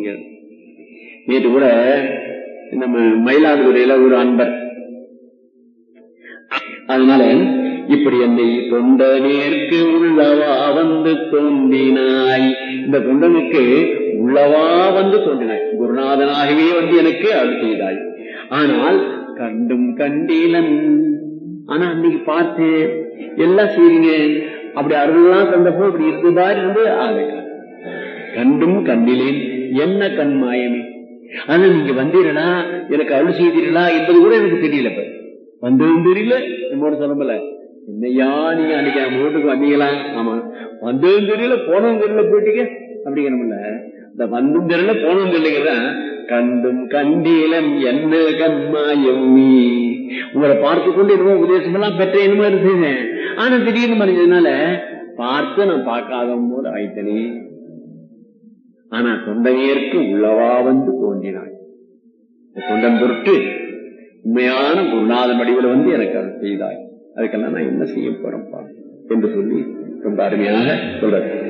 இங்க நேற்று கூட நம்ம மயிலாடுதுறையில ஒரு அன்பர் அதனால இப்படி என்னை தொண்ட நேர்க்கு உள்ளவா வந்து தோன்றினாய் இந்த தொண்டனுக்கு உள்ளவா வந்து தோன்றினாய் குருநாதனாகவே வந்து எனக்கு அருள் செய்தாய் ஆனால் கண்டும் கண்டீலன் ஆனா அன்னைக்கு பார்த்து எல்லாம் செய்றீங்க அப்படி அருள்லாம் தந்தப்போ இப்படி இருக்குதாரு இருந்து ஆளுங்க கண்டும் கண்டிலேன் என்ன கண் மாயமே ஆனா நீங்க வந்தீர்களா எனக்கு அருள் செய்தீர்களா என்பது கூட எனக்கு தெரியல இப்ப வந்ததும் தெரியல நம்மோட சொல்லல என்னையா நீங்க அன்னைக்கு நம்ம வீட்டுக்கு வந்தீங்களா ஆமா வந்ததும் தெரியல போனதும் தெரியல போயிட்டீங்க அப்படிங்கிறோம்ல இந்த வந்தும் தெரியல போனதும் தெரியல கண்டும் கண்டீலம் என்ன கண்மாயம் நீ உங்களை பார்த்து கொண்டு என்னமோ உபதேசம் எல்லாம் பெற்ற என்னமோ இருந்தேன் ஆனா திடீர்னு மறைஞ்சதுனால பார்த்து நான் பார்க்காத போது ஆயிட்டனே ஆனா தொண்டனையருக்கு உள்ளவா வந்து தோன்றினாய் இந்த தொண்டன் பொருட்டு உண்மையான குருநாதன் வடிவில் வந்து எனக்கு அதை செய்தாய் அதுக்கெல்லாம் நான் என்ன செய்ய போறேன்ப்பா என்று சொல்லி ரொம்ப அருமையாக சொல்றாரு